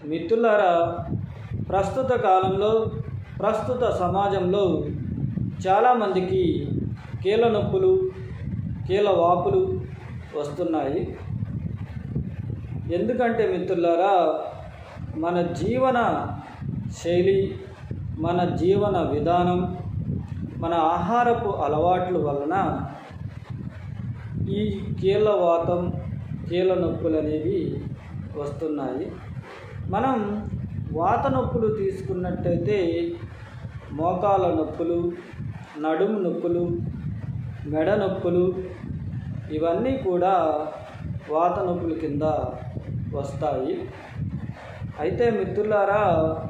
మిత్రులారా ప్రస్తుత కాలంలో ప్రస్తుత సమాజంలో చాలామందికి కీళ్ళ నొప్పులు కీళ్ళ వాపులు వస్తున్నాయి ఎందుకంటే మిత్రులారా మన జీవన శైలి మన జీవన విధానం మన ఆహారపు అలవాట్ల వలన ఈ కీళ్ళ వాతం కీళ్ళ నొప్పులు అనేవి వస్తున్నాయి మనం వాత నొప్పులు తీసుకున్నట్టయితే మోకాల నొప్పులు నడుము నొప్పులు మెడ నొప్పులు ఇవన్నీ కూడా వాత నొప్పుల కింద వస్తాయి అయితే మిత్రులారా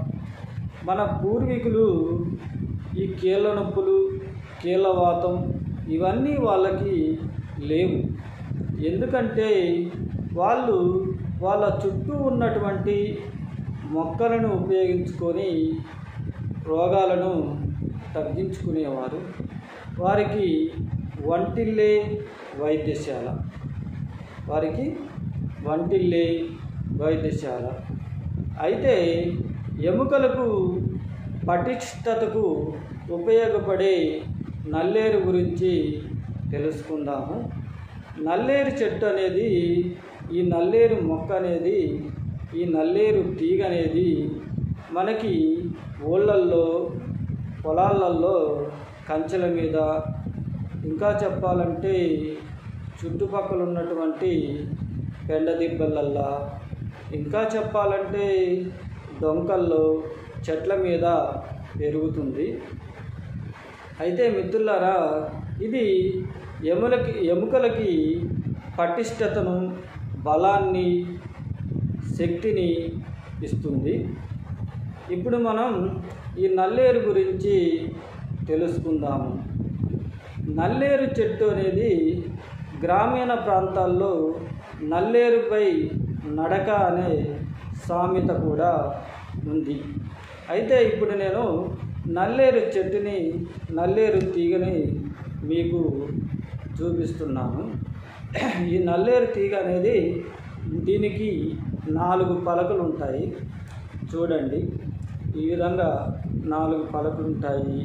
మన పూర్వీకులు ఈ కీళ్ళ నొప్పులు కీళ్ళ వాతం ఇవన్నీ వాళ్ళకి లేవు ఎందుకంటే వాళ్ళు వాళ్ళ చుట్టూ ఉన్నటువంటి మొక్కలను ఉపయోగించుకొని రోగాలను తగ్గించుకునేవారు వారికి వంటిల్లే వైద్యశాల వారికి వంటిల్లే వైద్యశాల అయితే ఎముకలకు పటిష్టతకు ఉపయోగపడే నల్లేరు గురించి తెలుసుకుందాము నల్లేరు చెట్టు అనేది ఈ నల్లేరు మొక్క అనేది ఈ నల్లేరు తీగ అనేది మనకి ఊళ్ళల్లో పొలాలలో కంచెల మీద ఇంకా చెప్పాలంటే చుట్టుపక్కల ఉన్నటువంటి పెండ దిబ్బలల్లా ఇంకా చెప్పాలంటే డొంకల్లో చెట్ల మీద పెరుగుతుంది అయితే మిత్రులారా ఇది ఎములకి ఎముకలకి పటిష్టతను బలాన్ని శక్తిని ఇస్తుంది ఇప్పుడు మనం ఈ నల్లేరు గురించి తెలుసుకుందాము నల్లేరు చెట్టు అనేది గ్రామీణ ప్రాంతాల్లో నల్లేరుపై నడక అనే సామెత కూడా ఉంది అయితే ఇప్పుడు నేను నల్లేరు చెట్టుని నల్లేరు తీగని మీకు చూపిస్తున్నాను ఈ నల్లేరు తీగ అనేది దీనికి నాలుగు పలకలు ఉంటాయి చూడండి ఈ విధంగా నాలుగు పలకలు ఉంటాయి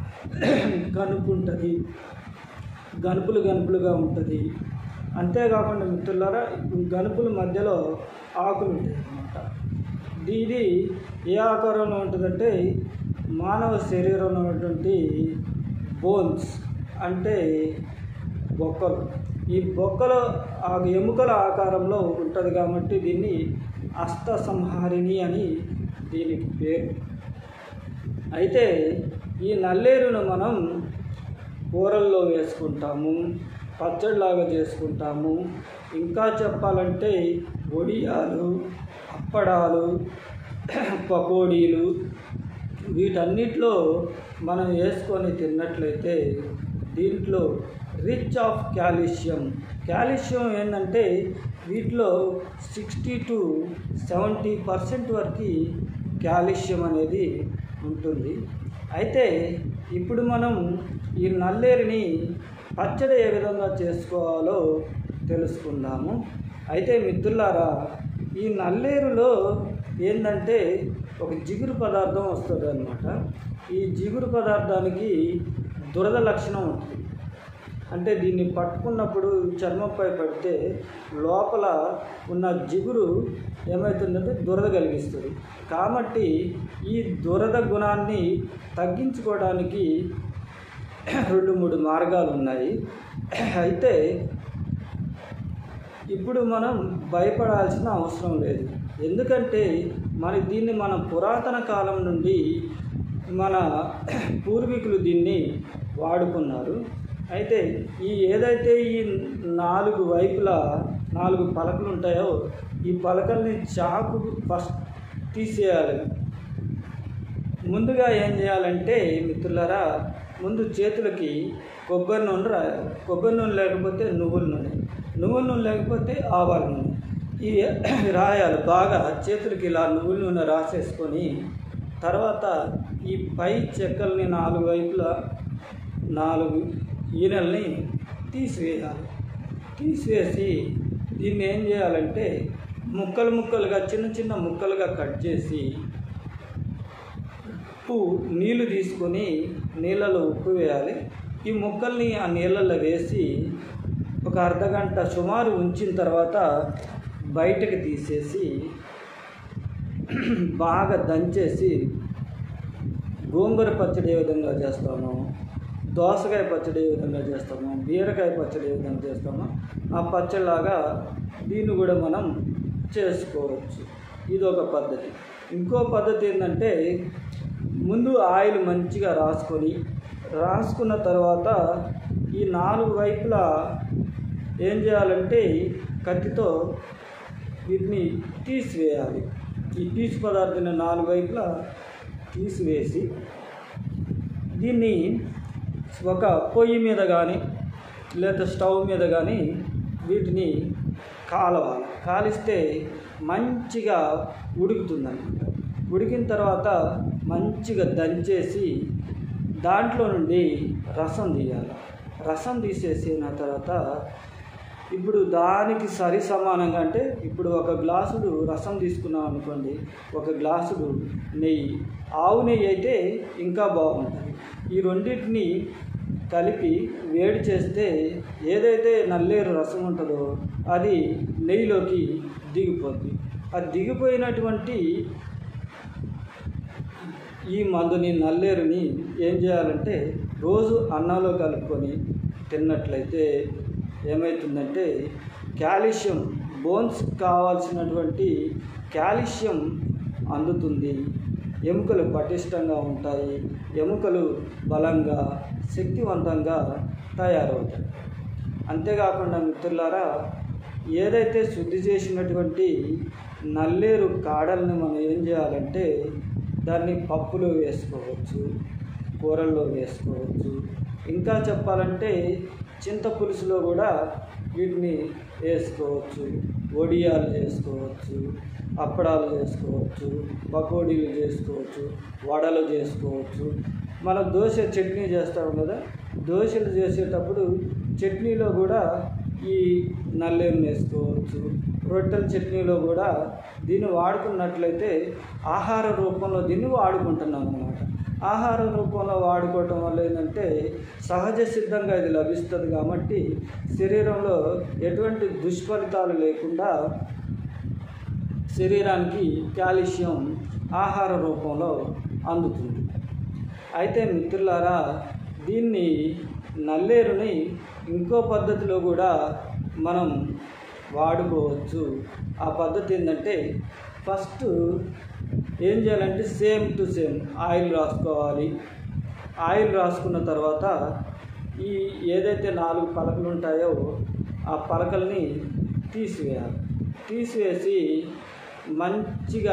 గనుపు ఉంటుంది గనుపులు గనుపులుగా ఉంటుంది అంతేకాకుండా మిత్రులారా ఈ గనుపుల మధ్యలో ఆకులు ఉంటాయి అన్నమాట ఇది ఏ ఆకారంలో ఉంటుందంటే మానవ శరీరంలో ఉన్నటువంటి బోన్స్ అంటే బొక్కలు ఈ బొక్కలు ఆ ఎముకల ఆకారంలో ఉంటుంది కాబట్టి దీన్ని అస్త సంహారిణి అని దీనికి పేరు అయితే ఈ నల్లేరును మనం కూరల్లో వేసుకుంటాము పచ్చడిలాగా చేసుకుంటాము ఇంకా చెప్పాలంటే వడియాలు అప్పడాలు పకోడీలు వీటన్నిటిలో మనం వేసుకొని తిన్నట్లయితే దీంట్లో రిచ్ ఆఫ్ కాల్షియం కాల్షియం ఏంటంటే వీటిలో సిక్స్టీ టు సెవెంటీ పర్సెంట్ వరకు కాల్షియం అనేది ఉంటుంది అయితే ఇప్పుడు మనం ఈ నల్లేరుని పచ్చడి ఏ విధంగా చేసుకోవాలో తెలుసుకుందాము అయితే మిత్రులారా ఈ నల్లేరులో ఏంటంటే ఒక జిగురు పదార్థం వస్తుంది అనమాట ఈ జిగురు పదార్థానికి దురద లక్షణం ఉంటుంది అంటే దీన్ని పట్టుకున్నప్పుడు చర్మంపై పడితే లోపల ఉన్న జిగురు ఏమవుతుందంటే దురద కలిగిస్తుంది కాబట్టి ఈ దురద గుణాన్ని తగ్గించుకోవడానికి రెండు మూడు మార్గాలు ఉన్నాయి అయితే ఇప్పుడు మనం భయపడాల్సిన అవసరం లేదు ఎందుకంటే మరి దీన్ని మన పురాతన కాలం నుండి మన పూర్వీకులు దీన్ని వాడుకున్నారు అయితే ఈ ఏదైతే ఈ నాలుగు వైపులా నాలుగు పలకలు ఉంటాయో ఈ పలకల్ని చాకు ఫస్ట్ తీసేయాలి ముందుగా ఏం చేయాలంటే మిత్రులారా ముందు చేతులకి కొబ్బరి నూనె రాయాలి కొబ్బరి నూనె లేకపోతే నువ్వుల నూనె నువ్వుల నూనె లేకపోతే ఆవాల నూనె ఈ రాయాలి బాగా చేతులకి ఇలా నువ్వుల నూనె రాసేసుకొని తర్వాత ఈ పై చెక్కల్ని నాలుగు వైపులా నాలుగు ఈనెల్ని తీసివేయాలి తీసివేసి దీన్ని ఏం చేయాలంటే ముక్కలు ముక్కలుగా చిన్న చిన్న ముక్కలుగా కట్ చేసి ఉప్పు నీళ్లు తీసుకొని నీళ్ళలో ఉప్పు వేయాలి ఈ ముక్కల్ని ఆ నీళ్ళల్లో వేసి ఒక అర్ధ గంట సుమారు ఉంచిన తర్వాత బయటకు తీసేసి బాగా దంచేసి గోంగూర పచ్చడి ఏ విధంగా చేస్తామో దోసకాయ పచ్చడి ఏ విధంగా చేస్తామో బీరకాయ పచ్చడి ఏ విధంగా చేస్తామో ఆ పచ్చడిలాగా దీన్ని కూడా మనం చేసుకోవచ్చు ఇది ఒక పద్ధతి ఇంకో పద్ధతి ఏంటంటే ముందు ఆయిల్ మంచిగా రాసుకొని రాసుకున్న తర్వాత ఈ నాలుగు వైపులా ఏం చేయాలంటే కత్తితో వీటిని తీసివేయాలి ఈ పీచు పదార్థాన్ని నాలుగు వైపులా తీసివేసి దీన్ని ఒక పొయ్యి మీద కానీ లేదా స్టవ్ మీద కానీ వీటిని కాలవాలి కాలిస్తే మంచిగా ఉడుకుతుందన్నమాట ఉడికిన తర్వాత మంచిగా దంచేసి దాంట్లో నుండి రసం తీయాలి రసం తీసేసిన తర్వాత ఇప్పుడు దానికి సరి సమానంగా అంటే ఇప్పుడు ఒక గ్లాసుడు రసం తీసుకున్నాం అనుకోండి ఒక గ్లాసుడు నెయ్యి ఆవు నెయ్యి అయితే ఇంకా బాగుంటుంది ఈ రెండింటిని కలిపి వేడి చేస్తే ఏదైతే నల్లేరు రసం ఉంటుందో అది నెయ్యిలోకి దిగిపోద్ది అది దిగిపోయినటువంటి ఈ మందుని నల్లేరుని ఏం చేయాలంటే రోజు అన్నంలో కలుపుకొని తిన్నట్లయితే ఏమవుతుందంటే కాల్షియం బోన్స్ కావాల్సినటువంటి కాల్షియం అందుతుంది ఎముకలు పటిష్టంగా ఉంటాయి ఎముకలు బలంగా శక్తివంతంగా తయారవుతాయి అంతేకాకుండా మిత్రులారా ఏదైతే శుద్ధి చేసినటువంటి నల్లేరు కాడల్ని మనం ఏం చేయాలంటే దాన్ని పప్పులో వేసుకోవచ్చు కూరల్లో వేసుకోవచ్చు ఇంకా చెప్పాలంటే చింతపులుసులో కూడా వీటిని వేసుకోవచ్చు వడియాలు చేసుకోవచ్చు అప్పడాలు చేసుకోవచ్చు పకోడీలు చేసుకోవచ్చు వడలు చేసుకోవచ్చు మనం దోశ చట్నీ చేస్తాం కదా దోశలు చేసేటప్పుడు చట్నీలో కూడా ఈ నల్లేరుని వేసుకోవచ్చు రొట్టెల చట్నీలో కూడా దీన్ని వాడుకున్నట్లయితే ఆహార రూపంలో దీన్ని వాడుకుంటున్నాం అన్నమాట ఆహార రూపంలో వాడుకోవటం వల్ల ఏంటంటే సహజ సిద్ధంగా ఇది లభిస్తుంది కాబట్టి శరీరంలో ఎటువంటి దుష్ఫలితాలు లేకుండా శరీరానికి కాల్షియం ఆహార రూపంలో అందుతుంది అయితే మిత్రులారా దీన్ని నల్లేరుని ఇంకో పద్ధతిలో కూడా మనం వాడుకోవచ్చు ఆ పద్ధతి ఏంటంటే ఫస్ట్ ఏం చేయాలంటే సేమ్ టు సేమ్ ఆయిల్ రాసుకోవాలి ఆయిల్ రాసుకున్న తర్వాత ఈ ఏదైతే నాలుగు పలకలు ఉంటాయో ఆ పలకల్ని తీసివేయాలి తీసివేసి మంచిగా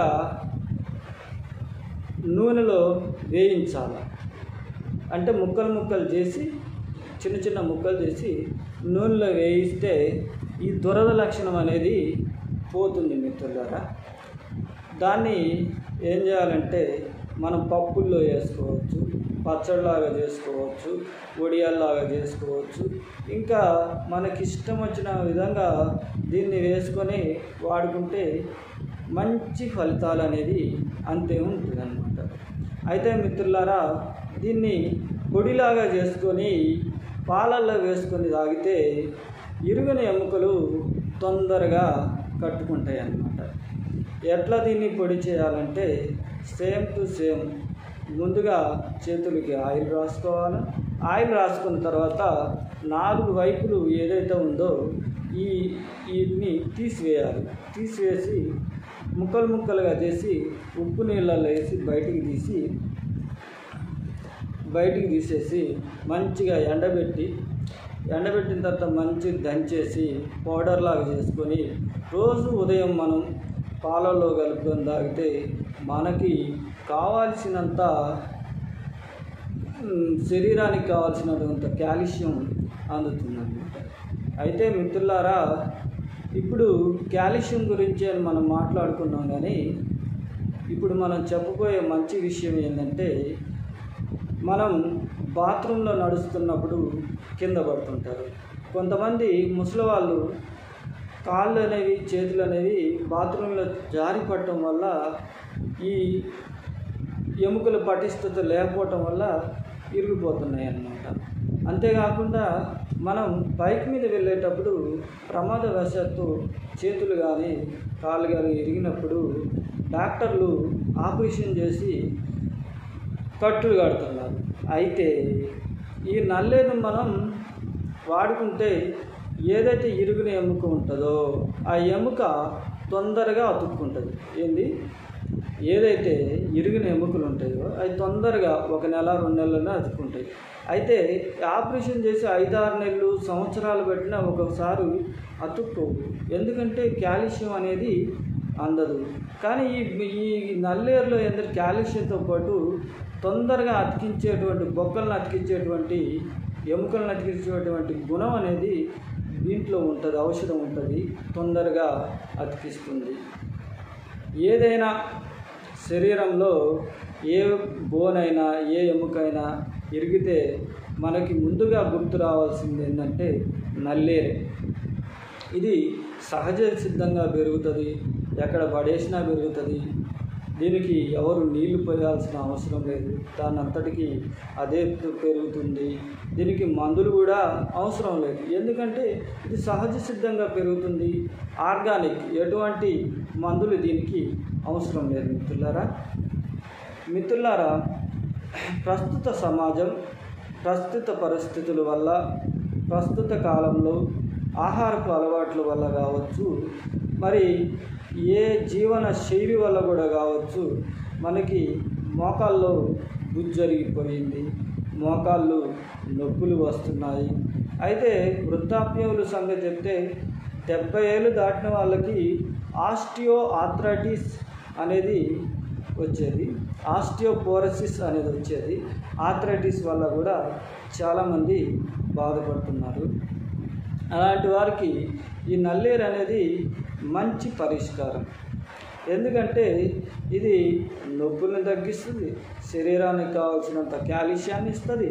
నూనెలో వేయించాలి అంటే ముక్కలు ముక్కలు చేసి చిన్న చిన్న ముక్కలు చేసి నూనెలో వేయిస్తే ఈ దురద లక్షణం అనేది పోతుంది మిత్రులారా దాన్ని ఏం చేయాలంటే మనం పప్పుల్లో వేసుకోవచ్చు పచ్చడిలాగా చేసుకోవచ్చు వడియాల్లాగా చేసుకోవచ్చు ఇంకా మనకి ఇష్టం వచ్చిన విధంగా దీన్ని వేసుకొని వాడుకుంటే మంచి ఫలితాలు అనేది అంతే ఉంటుంది అనమాట అయితే మిత్రులారా దీన్ని పొడిలాగా చేసుకొని పాలల్లో వేసుకొని తాగితే ఇరుగని ఎముకలు తొందరగా కట్టుకుంటాయి అన్నమాట ఎట్లా దీన్ని పొడి చేయాలంటే సేమ్ టు సేమ్ ముందుగా చేతులకి ఆయిల్ రాసుకోవాలి ఆయిల్ రాసుకున్న తర్వాత నాలుగు వైపులు ఏదైతే ఉందో ఈ వీటిని తీసివేయాలి తీసివేసి ముక్కలు ముక్కలుగా చేసి ఉప్పు నీళ్ళల్లో వేసి బయటికి తీసి బయటికి తీసేసి మంచిగా ఎండబెట్టి ఎండబెట్టిన తర్వాత మంచి దంచేసి పౌడర్ లాగా చేసుకొని రోజు ఉదయం మనం పాలల్లో కలుపుకొని తాగితే మనకి కావాల్సినంత మ్, శరీరానికి కావాల్సినంత కాల్షియం అందుతుందన్నమాట అయితే మిత్రులారా ఇప్పుడు కాల్షియం గురించి అని మనం మాట్లాడుకున్నాం కానీ ఇప్పుడు మనం చెప్పబోయే మంచి విషయం ఏంటంటే మనం బాత్రూంలో నడుస్తున్నప్పుడు కింద పడుతుంటారు కొంతమంది ముసలి వాళ్ళు కాళ్ళు అనేవి చేతులు అనేవి బాత్రూంలో జారి పడటం వల్ల ఈ ఎముకల పటిష్టత లేకపోవటం వల్ల ఇరిగిపోతున్నాయి అన్నమాట అంతేకాకుండా మనం బైక్ మీద వెళ్ళేటప్పుడు ప్రమాదవశాత్తు చేతులు కానీ కాళ్ళు కానీ ఇరిగినప్పుడు డాక్టర్లు ఆపరేషన్ చేసి కట్టులు కడుతున్నారు అయితే ఈ నల్లేను మనం వాడుకుంటే ఏదైతే ఇరుగున ఎముక ఉంటుందో ఆ ఎముక తొందరగా అతుక్కుంటుంది ఏంది ఏదైతే ఇరిగిన ఎముకలు ఉంటాయో అవి తొందరగా ఒక నెల రెండు నెలలోనే అతుక్కుంటాయి అయితే ఆపరేషన్ చేసి ఐదారు నెలలు సంవత్సరాలు పెట్టినా ఒక్కొక్కసారి అతుక్కోవు ఎందుకంటే కాల్షియం అనేది అందదు కానీ ఈ ఈ నల్లేరులో ఏంటంటే కాల్షియంతో పాటు తొందరగా అతికించేటువంటి బొక్కలను అతికించేటువంటి ఎముకలను అతికించేటువంటి గుణం అనేది దీంట్లో ఉంటుంది ఔషధం ఉంటుంది తొందరగా అతికిస్తుంది ఏదైనా శరీరంలో ఏ బోనైనా ఏ ఎముకైనా ఇరిగితే మనకి ముందుగా గుర్తు రావాల్సింది ఏంటంటే నల్లేరే ఇది సహజ సిద్ధంగా పెరుగుతుంది ఎక్కడ పడేసినా పెరుగుతుంది దీనికి ఎవరు నీళ్లు పోయాల్సిన అవసరం లేదు దాని అంతటికి అదే పెరుగుతుంది దీనికి మందులు కూడా అవసరం లేదు ఎందుకంటే ఇది సహజ సిద్ధంగా పెరుగుతుంది ఆర్గానిక్ ఎటువంటి మందులు దీనికి అవసరం లేదు మిత్రులారా మిత్రులారా ప్రస్తుత సమాజం ప్రస్తుత పరిస్థితుల వల్ల ప్రస్తుత కాలంలో ఆహారపు అలవాట్ల వల్ల కావచ్చు మరి ఏ జీవన శైలి వల్ల కూడా కావచ్చు మనకి మోకాల్లో గుజ్జరిగిపోయింది మోకాళ్ళు నొప్పులు వస్తున్నాయి అయితే వృద్ధాప్యముల సంగతి చెప్తే డెబ్బై ఏళ్ళు దాటిన వాళ్ళకి ఆస్టియో ఆథ్రైటిస్ అనేది వచ్చేది ఆస్టియోపోరసిస్ అనేది వచ్చేది ఆథ్రైటిస్ వల్ల కూడా చాలామంది బాధపడుతున్నారు అలాంటి వారికి ఈ నల్లేరు అనేది మంచి పరిష్కారం ఎందుకంటే ఇది నొప్పులను తగ్గిస్తుంది శరీరానికి కావాల్సినంత కాల్షియాన్ని ఇస్తుంది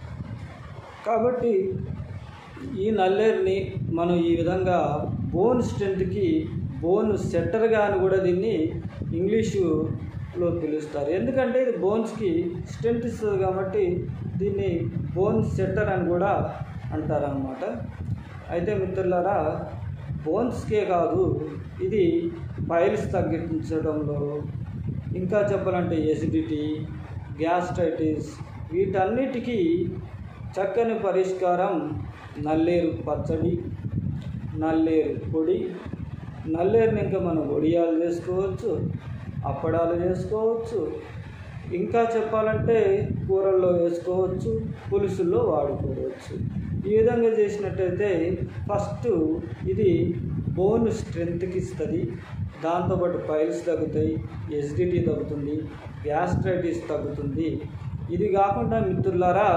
కాబట్టి ఈ నల్లేరుని మనం ఈ విధంగా బోన్ స్ట్రెంత్కి బోన్ సెట్టర్గా అని కూడా దీన్ని ఇంగ్లీషులో పిలుస్తారు ఎందుకంటే ఇది బోన్స్కి స్ట్రెంత్ ఇస్తుంది కాబట్టి దీన్ని బోన్ సెట్టర్ అని కూడా అంటారనమాట అయితే మిత్రులారా బోన్స్కే కాదు ఇది పైల్స్ తగ్గించడంలో ఇంకా చెప్పాలంటే ఎసిడిటీ గ్యాస్ట్రైటిస్ వీటన్నిటికీ చక్కని పరిష్కారం నల్లేరు పచ్చడి నల్లేరు పొడి నల్లేరుని ఇంకా మనం వడియాలు చేసుకోవచ్చు అప్పడాలు చేసుకోవచ్చు ఇంకా చెప్పాలంటే కూరల్లో వేసుకోవచ్చు పులుసుల్లో వాడుకోవచ్చు ఈ విధంగా చేసినట్టయితే ఫస్ట్ ఇది బోన్ స్ట్రెంత్కి ఇస్తుంది దాంతోపాటు పైల్స్ తగ్గుతాయి ఎసిడిటీ తగ్గుతుంది గ్యాస్ట్రైటిస్ తగ్గుతుంది ఇది కాకుండా మిత్రులారా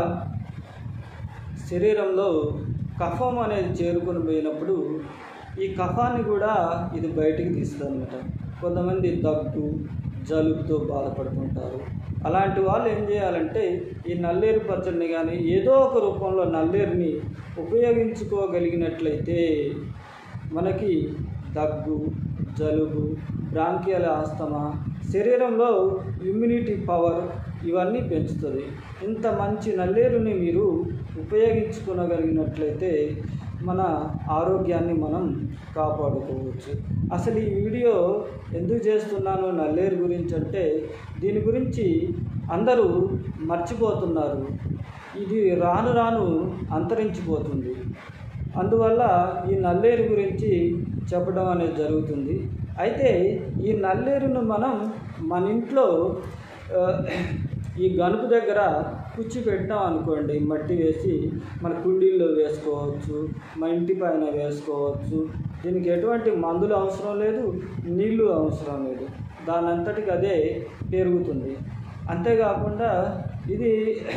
శరీరంలో కఫం అనేది చేరుకొని పోయినప్పుడు ఈ కఫాన్ని కూడా ఇది బయటికి తీస్తుంది అనమాట కొంతమంది దగ్గు జలుబుతో బాధపడుతుంటారు అలాంటి వాళ్ళు ఏం చేయాలంటే ఈ నల్లేరు పచ్చడిని కానీ ఏదో ఒక రూపంలో నల్లేరుని ఉపయోగించుకోగలిగినట్లయితే మనకి దగ్గు జలుబు బ్రాంకియల్ ఆస్తమా శరీరంలో ఇమ్యూనిటీ పవర్ ఇవన్నీ పెంచుతుంది ఇంత మంచి నల్లేరుని మీరు ఉపయోగించుకోగలిగినట్లయితే మన ఆరోగ్యాన్ని మనం కాపాడుకోవచ్చు అసలు ఈ వీడియో ఎందుకు చేస్తున్నాను నల్లేరు గురించి అంటే దీని గురించి అందరూ మర్చిపోతున్నారు ఇది రాను రాను అంతరించిపోతుంది అందువల్ల ఈ నల్లేరు గురించి చెప్పడం అనేది జరుగుతుంది అయితే ఈ నల్లేరును మనం మన ఇంట్లో ఆ, ఈ గనుపు దగ్గర కుచ్చి పెట్టాం అనుకోండి మట్టి వేసి మన కుండీల్లో వేసుకోవచ్చు మా ఇంటి పైన వేసుకోవచ్చు దీనికి ఎటువంటి మందులు అవసరం లేదు నీళ్ళు అవసరం లేదు దాని అంతటికి అదే పెరుగుతుంది అంతేకాకుండా ఇది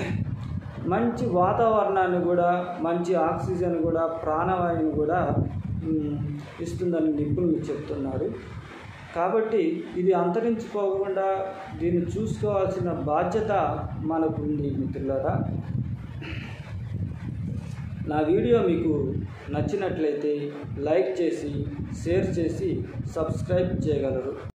మంచి వాతావరణాన్ని కూడా మంచి ఆక్సిజన్ కూడా ప్రాణవాయువుని కూడా మ్, ఇస్తుందని నిపుణులు చెప్తున్నారు కాబట్టి ఇది అంతరించుకోకుండా దీన్ని చూసుకోవాల్సిన బాధ్యత మనకు ఉంది మిత్రులారా నా వీడియో మీకు నచ్చినట్లయితే లైక్ చేసి షేర్ చేసి సబ్స్క్రైబ్ చేయగలరు